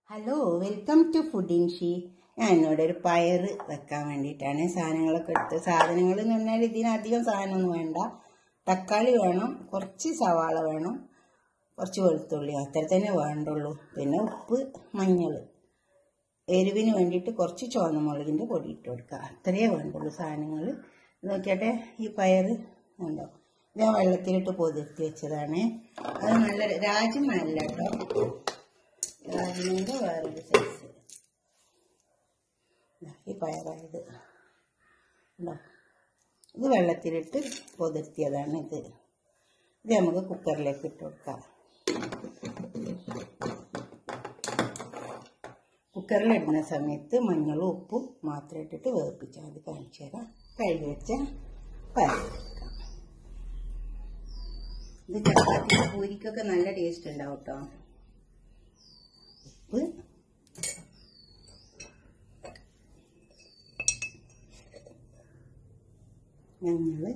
Hello welcome to food in she ഞാൻ എന്നോട് ഒരു പയർ വെക്കാൻ വേണ്ടിയിട്ടാണ് സാധനങ്ങളൊക്കെ എടുത്ത് സാധനങ്ങൾ എന്ന് പറഞ്ഞാൽ ഇതിനധികം സാധനമൊന്നും വേണ്ട തക്കാളി വേണം കുറച്ച് സവാള വേണം കുറച്ച് വെളുത്തുള്ളി അത്ര തന്നെ വേണ്ടുള്ളൂ പിന്നെ ഉപ്പ് മഞ്ഞൾ എരിവിന് വേണ്ടിയിട്ട് കുറച്ച് ചുവന്ന മുളകിൻ്റെ പൊടി ഇട്ട് കൊടുക്കുക അത്രയേ വേണ്ടുള്ളൂ സാധനങ്ങൾ നോക്കിയാട്ടെ ഈ പയർ ഉണ്ടോ ഇത് ഞാൻ വെള്ളത്തിലിട്ട് പൊതിർത്തി വെച്ചതാണ് അത് നല്ല രാജ്യം നല്ല കേട്ടോ രാജ്യത്തിൻ്റെ വേറൊരു സൈസ് ഈ പയറായത് ഉണ്ടോ ഇത് വെള്ളത്തിലിട്ട് പൊതിർത്തിയതാണ് ഇത് ഇത് നമുക്ക് കുക്കറിലേക്ക് ഇട്ട് കൊടുക്കാം കുക്കറിലിടുന്ന സമയത്ത് മഞ്ഞളും ഉപ്പും മാത്രം ഇട്ടിട്ട് വേർപ്പിച്ചാൽ അത് കാണിച്ചു തരാം കഴുകി വെച്ച പയർ എടുക്കാം ഇത് ചപ്പാത്തി പൂരിക്കൊക്കെ നല്ല ടേസ്റ്റ് ഉണ്ടാവും കേട്ടോ ഉപ്പ് ഞങ്ങൾ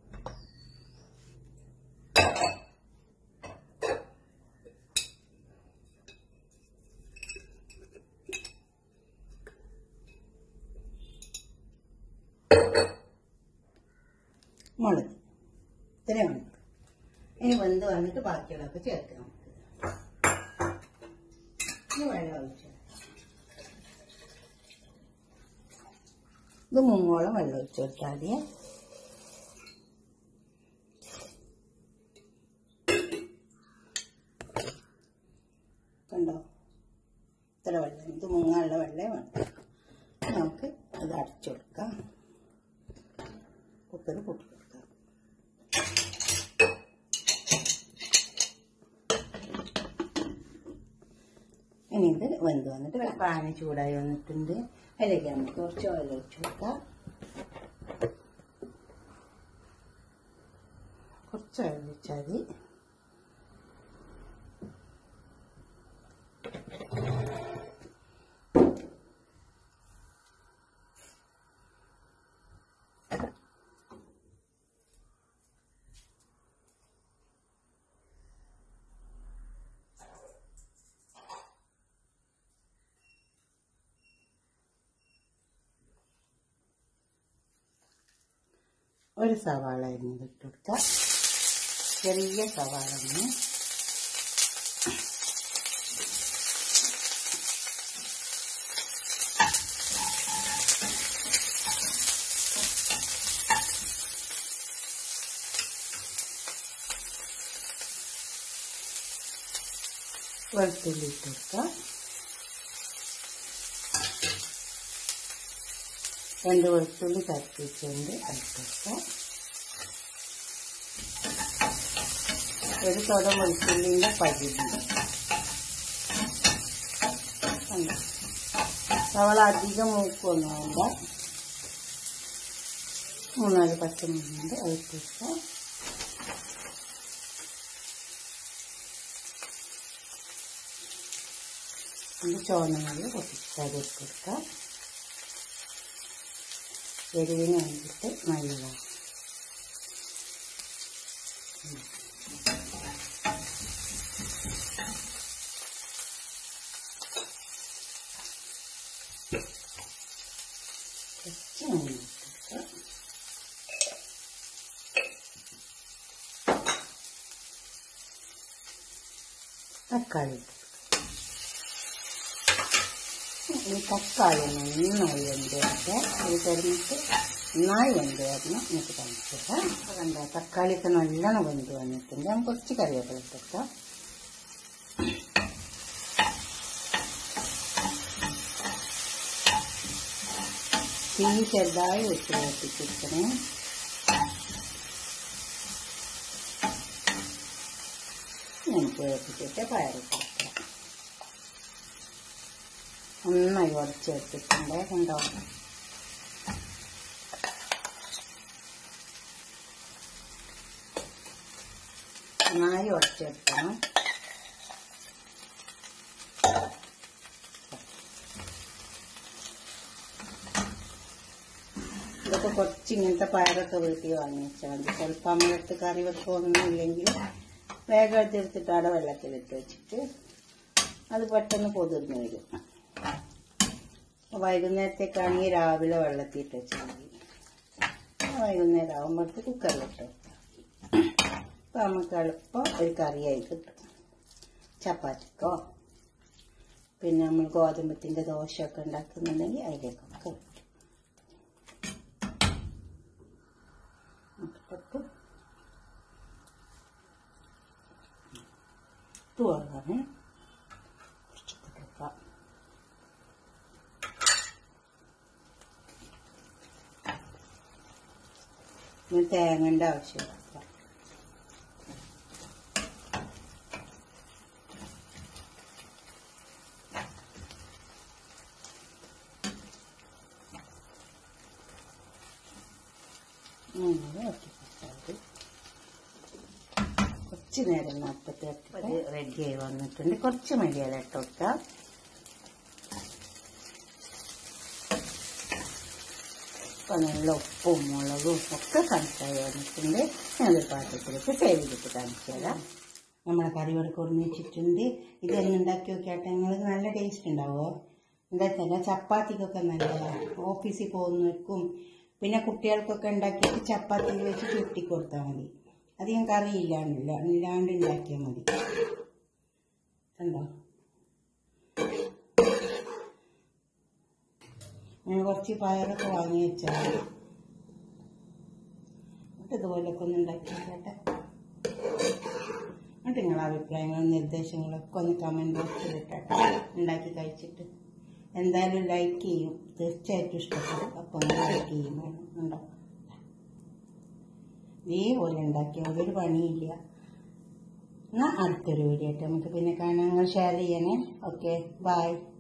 മുളക് ഇത്രയും ഉണ്ട് ഇനി വെന്ത് വന്നിട്ട് ബാക്കിയുള്ളതൊക്കെ ചേർക്കാം നമുക്ക് ഇനി വെള്ളം ഒഴിച്ചു ഇത് മുങ്ങോളം വെള്ളം ഒഴിച്ചു കൊടുത്താൽ മതിയേ കണ്ടോ ഇത്ര വെള്ളം ഇത് മുങ്ങാനുള്ള വെള്ളമേ വേണ്ട നമുക്ക് അത് അടച്ചു കൊടുക്കാം കുക്കർ പൊട്ടി കൊടുക്കാം ഇനി ഇത് വെന്ത് വന്നിട്ട് പാന് ചൂടായി വന്നിട്ടുണ്ട് അതിലേക്ക് നമുക്ക് കുറച്ച് ഓയിൽ ഒഴിച്ചു കൊടുക്കാം കുറച്ച് ഓയിൽ ഒഴിച്ചാൽ മതി ഒരു സവാള അരിഞ്ഞത് ഇട്ട് കൊടുക്കുക ചെറിയ സവാള ഒന്ന് വെളുത്തുള്ളി ഇട്ട് കൊടുക്കുക രണ്ട് വെളുത്തുള്ളി കത്തിച്ചുകൊണ്ട് അടുത്തൊക്കെ ഒരു തുടം വെളുത്തുള്ളിൻ്റെ പകുതി കണ്ടോ? സവാള അധികം മൂക്കൊന്നും വേണ്ട മൂന്നാല് പച്ചമുളകുണ്ട് അതിട്ടിട്ട് ഇത് ചുവന്ന മുളക് പൊട്ടിച്ചത് ഇട്ട് കൊടുക്കാം എരിവിന് വേണ്ടിയിട്ട് നല്ലതാണ് കുറച്ച് മഞ്ഞൾ ഇട്ടിട്ട് തക്കാളി ഇട്ട് ഈ തക്കാളി നന്നായി വെന്ത് വരട്ടെ അത് കഴിഞ്ഞിട്ട് നന്നായി വെന്ത് വരണം എനിക്ക് കാണിച്ചിട്ട് കണ്ട തക്കാളിയൊക്കെ നല്ലോണം വെന്ത് വന്നിട്ടുണ്ട് ഞാൻ കുറച്ച് കറിവേപ്പില ഇട്ടിട്ടാം തീ ചെറുതായി വെച്ച് വേപ്പിച്ചിരിക്കണേ എനിക്ക് വേപ്പിച്ചിട്ട് പയറിട്ട് നന്നായി ഉടച്ചെടുത്തിട്ടുണ്ട് കണ്ടോ നന്നായി ഉടച്ചെടുക്കണം ഇതൊക്കെ കുറച്ച് ഇങ്ങനത്തെ പയറൊക്കെ വീട്ടിൽ വാങ്ങി വെച്ചാൽ മതി ചിലപ്പോൾ അമ്മയടുത്ത് കറി വെക്കൊന്നും ഇല്ലെങ്കിൽ വേഗം എടുത്തെടുത്തിട്ട് അവിടെ വെള്ളത്തിലിട്ട് വെച്ചിട്ട് അത് പെട്ടെന്ന് പൊതിർന്ന് വരും വൈകുന്നേരത്തേക്കാണെങ്കിൽ രാവിലെ വെള്ളത്തിയിട്ട് വെച്ചാൽ മതി വൈകുന്നേരം ആകുമ്പോഴത്തെ കുക്കറിലിട്ട് അപ്പം നമുക്ക് എളുപ്പം ഒരു കറിയായി കിട്ടും ചപ്പാത്തിക്കോ പിന്നെ നമ്മൾ ഗോതമ്പത്തിൻ്റെ ദോശയൊക്കെ ഉണ്ടാക്കുന്നുണ്ടെങ്കിൽ അതിലേക്കൊക്കെ ഇട്ടിട്ട് തുറന്ന് കുറച്ച് കൊടുക്കാം ഇനി തേങ്ങൻ്റെ ആവശ്യമില്ല അങ്ങനെ ഇറക്കി കൊടുത്താൽ കുറച്ച് നേരം നാൽപ്പത്തി എട്ട് റെഡിയായി വന്നിട്ടുണ്ട് കുറച്ച് മല്ലിയില ഇട്ട് കൊടുക്കാം ഇപ്പം നല്ല ഉപ്പും മുളകും ഒക്കെ കണക്കായി വന്നിട്ടുണ്ട് ഞാനൊരു പാത്രത്തിലേക്ക് സേവ് ചെയ്തിട്ട് കാണിച്ചു തരാം നമ്മളെ കറി വടക്ക് ഒന്നിച്ചിട്ടുണ്ട് ഇതൊന്നും ഉണ്ടാക്കി നോക്കിയാട്ടെ നിങ്ങൾക്ക് നല്ല ടേസ്റ്റ് ഉണ്ടാവുമോ എന്താ വെച്ചാൽ ചപ്പാത്തിക്കൊക്കെ നല്ലതാണ് ഓഫീസിൽ പോകുന്നവർക്കും പിന്നെ കുട്ടികൾക്കൊക്കെ ഉണ്ടാക്കിയിട്ട് ചപ്പാത്തിയിൽ വെച്ച് ചുട്ടി കൊടുത്താൽ മതി അധികം കറി ഇല്ലാണ്ടില്ല ഇല്ലാണ്ട് ഉണ്ടാക്കിയാൽ മതി കണ്ടോ ഞാൻ കുറച്ച് പയറൊക്കെ വാങ്ങി വെച്ചാൽ എന്നിട്ട് ഇതുപോലൊക്കെ ഒന്ന് ഉണ്ടാക്കി കേട്ടെ എന്നിട്ട് നിങ്ങളെ അഭിപ്രായങ്ങളും നിർദ്ദേശങ്ങളൊക്കെ ഒന്ന് കമൻറ്റ് ബോക്സിൽ ഇട്ടട്ടെ ഉണ്ടാക്കി കഴിച്ചിട്ട് എന്തായാലും ലൈക്ക് ചെയ്യും തീർച്ചയായിട്ടും ഇഷ്ടപ്പെടും അപ്പം ഒന്ന് ലൈക്ക് ചെയ്യും വേണം ഉണ്ടോ ഇതേപോലെ ഉണ്ടാക്കിയ ഒരു പണിയില്ല എന്നാൽ അടുത്തൊരു വീഡിയോ ആയിട്ട് നമുക്ക് പിന്നെ കാണാൻ നിങ്ങൾ ഷെയർ ചെയ്യണേ ഓക്കെ ബൈ